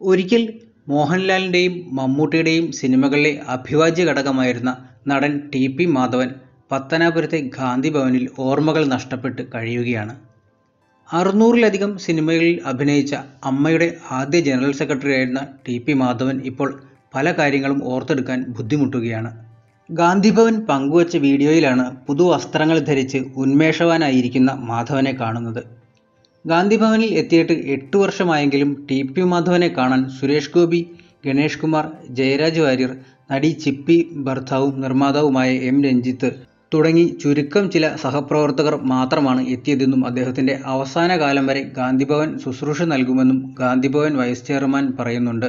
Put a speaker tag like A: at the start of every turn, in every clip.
A: ഒരിക്കൽ മോഹൻലാലിൻ്റെയും മമ്മൂട്ടിയുടെയും സിനിമകളിലെ അഭിവാജ്യ ഘടകമായിരുന്ന നടൻ ടി പി മാധവൻ പത്തനാപുരത്തെ ഗാന്ധി ഭവനിൽ ഓർമ്മകൾ നഷ്ടപ്പെട്ട് കഴിയുകയാണ് അറുന്നൂറിലധികം സിനിമകളിൽ അഭിനയിച്ച അമ്മയുടെ ആദ്യ ജനറൽ സെക്രട്ടറിയായിരുന്ന ടി പി മാധവൻ ഇപ്പോൾ പല കാര്യങ്ങളും ഓർത്തെടുക്കാൻ ബുദ്ധിമുട്ടുകയാണ് ഗാന്ധിഭവൻ പങ്കുവച്ച വീഡിയോയിലാണ് പുതുവസ്ത്രങ്ങൾ ധരിച്ച് ഉന്മേഷവാനായിരിക്കുന്ന മാധവനെ കാണുന്നത് ഗാന്ധിഭവനിൽ എത്തിയിട്ട് എട്ട് വർഷമായെങ്കിലും ടി പി മാധവനെ കാണാൻ സുരേഷ് ഗോപി ഗണേഷ് കുമാർ ജയരാജ് വാര്യർ നടി ചിപ്പി ഭർത്താവും നിർമ്മാതാവുമായ എം രഞ്ജിത്ത് തുടങ്ങി ചുരുക്കം ചില സഹപ്രവർത്തകർ മാത്രമാണ് എത്തിയതെന്നും അദ്ദേഹത്തിൻ്റെ അവസാന കാലം വരെ ഗാന്ധിഭവൻ ശുശ്രൂഷ നൽകുമെന്നും ഗാന്ധിഭവൻ വൈസ് ചെയർമാൻ പറയുന്നുണ്ട്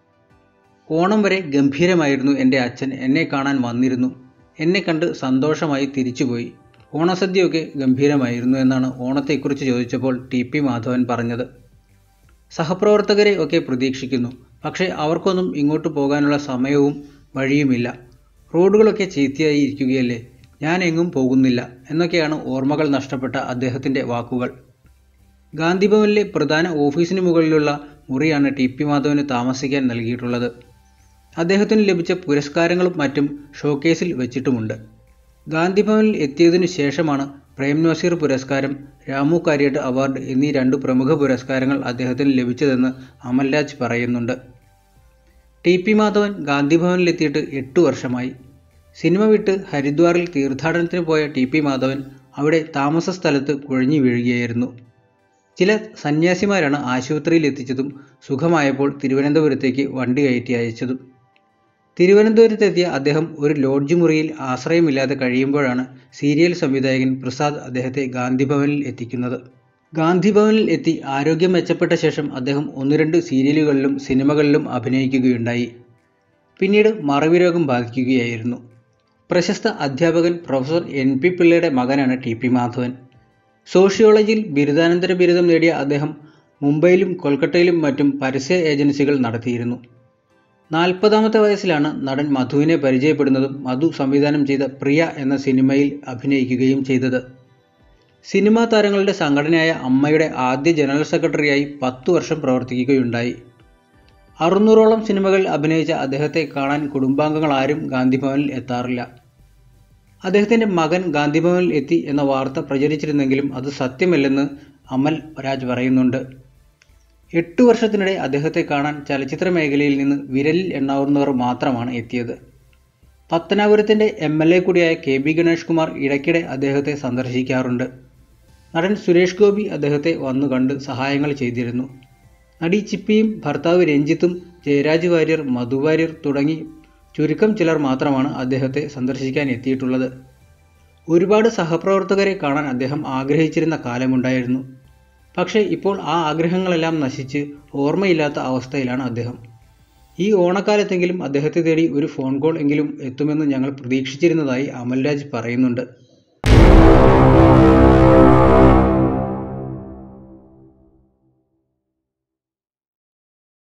A: ഓണം വരെ ഗംഭീരമായിരുന്നു എൻ്റെ അച്ഛൻ എന്നെ കാണാൻ വന്നിരുന്നു എന്നെ കണ്ട് സന്തോഷമായി തിരിച്ചുപോയി ഓണസദ്യയൊക്കെ ഗംഭീരമായിരുന്നു എന്നാണ് ഓണത്തെക്കുറിച്ച് ചോദിച്ചപ്പോൾ ടി പി മാധവൻ പറഞ്ഞത് സഹപ്രവർത്തകരെ ഒക്കെ പ്രതീക്ഷിക്കുന്നു പക്ഷേ അവർക്കൊന്നും ഇങ്ങോട്ട് പോകാനുള്ള സമയവും വഴിയുമില്ല റോഡുകളൊക്കെ ചീത്തയായി ഇരിക്കുകയല്ലേ ഞാൻ എങ്ങും പോകുന്നില്ല എന്നൊക്കെയാണ് ഓർമ്മകൾ നഷ്ടപ്പെട്ട അദ്ദേഹത്തിൻ്റെ വാക്കുകൾ ഗാന്ധിഭവനിലെ പ്രധാന ഓഫീസിന് മുകളിലുള്ള മുറിയാണ് ടി പി മാധവന് താമസിക്കാൻ നൽകിയിട്ടുള്ളത് അദ്ദേഹത്തിന് ലഭിച്ച പുരസ്കാരങ്ങളും മറ്റും ഷോക്കേസിൽ വെച്ചിട്ടുമുണ്ട് ഗാന്ധിഭവനിൽ എത്തിയതിനു ശേഷമാണ് പ്രേം നസീർ പുരസ്കാരം രാമു കാര്യട്ട് അവാർഡ് എന്നീ രണ്ട് പ്രമുഖ പുരസ്കാരങ്ങൾ അദ്ദേഹത്തിന് ലഭിച്ചതെന്ന് അമൽരാജ് പറയുന്നുണ്ട് ടി പി മാധവൻ ഗാന്ധിഭവനിലെത്തിയിട്ട് എട്ട് വർഷമായി സിനിമ വിട്ട് ഹരിദ്വാറിൽ തീർത്ഥാടനത്തിന് പോയ ടി പി മാധവൻ അവിടെ താമസ സ്ഥലത്ത് കുഴഞ്ഞു വീഴുകയായിരുന്നു ചില സന്യാസിമാരാണ് ആശുപത്രിയിൽ എത്തിച്ചതും സുഖമായപ്പോൾ തിരുവനന്തപുരത്തേക്ക് വണ്ടി കയറ്റി അയച്ചതും തിരുവനന്തപുരത്തെത്തിയ അദ്ദേഹം ഒരു ലോഡ്ജ് മുറിയിൽ ആശ്രയമില്ലാതെ കഴിയുമ്പോഴാണ് സീരിയൽ സംവിധായകൻ പ്രസാദ് അദ്ദേഹത്തെ ഗാന്ധിഭവനിൽ എത്തിക്കുന്നത് ഗാന്ധിഭവനിൽ എത്തി ആരോഗ്യം മെച്ചപ്പെട്ട ശേഷം അദ്ദേഹം ഒന്ന് രണ്ട് സീരിയലുകളിലും സിനിമകളിലും അഭിനയിക്കുകയുണ്ടായി പിന്നീട് മറവി രോഗം ബാധിക്കുകയായിരുന്നു പ്രശസ്ത അധ്യാപകൻ പ്രൊഫസർ എൻ പി പിള്ളയുടെ മകനാണ് ടി പി മാധവൻ സോഷ്യോളജിയിൽ ബിരുദാനന്തര ബിരുദം നേടിയ അദ്ദേഹം മുംബൈയിലും കൊൽക്കത്തയിലും മറ്റും പരസ്യ ഏജൻസികൾ നടത്തിയിരുന്നു നാൽപ്പതാമത്തെ വയസ്സിലാണ് നടൻ മധുവിനെ പരിചയപ്പെടുന്നതും മധു സംവിധാനം ചെയ്ത പ്രിയ എന്ന സിനിമയിൽ അഭിനയിക്കുകയും ചെയ്തത് സിനിമാ താരങ്ങളുടെ സംഘടനയായ അമ്മയുടെ ആദ്യ ജനറൽ സെക്രട്ടറിയായി പത്തു വർഷം പ്രവർത്തിക്കുകയുണ്ടായി അറുന്നൂറോളം സിനിമകൾ അഭിനയിച്ച അദ്ദേഹത്തെ കാണാൻ കുടുംബാംഗങ്ങൾ ആരും ഗാന്ധിഭവനിൽ എത്താറില്ല അദ്ദേഹത്തിൻ്റെ മകൻ ഗാന്ധിഭവനിൽ എത്തി എന്ന വാർത്ത പ്രചരിച്ചിരുന്നെങ്കിലും അത് സത്യമല്ലെന്ന് അമൽ രാജ് പറയുന്നുണ്ട് എട്ട് വർഷത്തിനിടെ അദ്ദേഹത്തെ കാണാൻ ചലച്ചിത്ര മേഖലയിൽ നിന്ന് വിരലിൽ എണ്ണാവുന്നവർ മാത്രമാണ് എത്തിയത് പത്തനാപുരത്തിൻ്റെ എം എൽ എ കൂടിയായ കെ ബി ഗണേഷ് കുമാർ ഇടയ്ക്കിടെ അദ്ദേഹത്തെ സന്ദർശിക്കാറുണ്ട് നടൻ സുരേഷ് ഗോപി അദ്ദേഹത്തെ വന്നു കണ്ട് സഹായങ്ങൾ ചെയ്തിരുന്നു നടി ചിപ്പിയും ഭർത്താവ് രഞ്ജിത്തും ജയരാജ് വാര്യർ മധു വാര്യർ തുടങ്ങി ചുരുക്കം ചിലർ മാത്രമാണ് അദ്ദേഹത്തെ സന്ദർശിക്കാൻ എത്തിയിട്ടുള്ളത് ഒരുപാട് സഹപ്രവർത്തകരെ കാണാൻ അദ്ദേഹം ആഗ്രഹിച്ചിരുന്ന കാലമുണ്ടായിരുന്നു പക്ഷേ ഇപ്പോൾ ആ ആഗ്രഹങ്ങളെല്ലാം നശിച്ച് ഓർമ്മയില്ലാത്ത അവസ്ഥയിലാണ് അദ്ദേഹം ഈ ഓണക്കാലത്തെങ്കിലും അദ്ദേഹത്തെ തേടി ഒരു ഫോൺ കോൾ എങ്കിലും എത്തുമെന്ന് ഞങ്ങൾ പ്രതീക്ഷിച്ചിരുന്നതായി അമൽരാജ് പറയുന്നുണ്ട്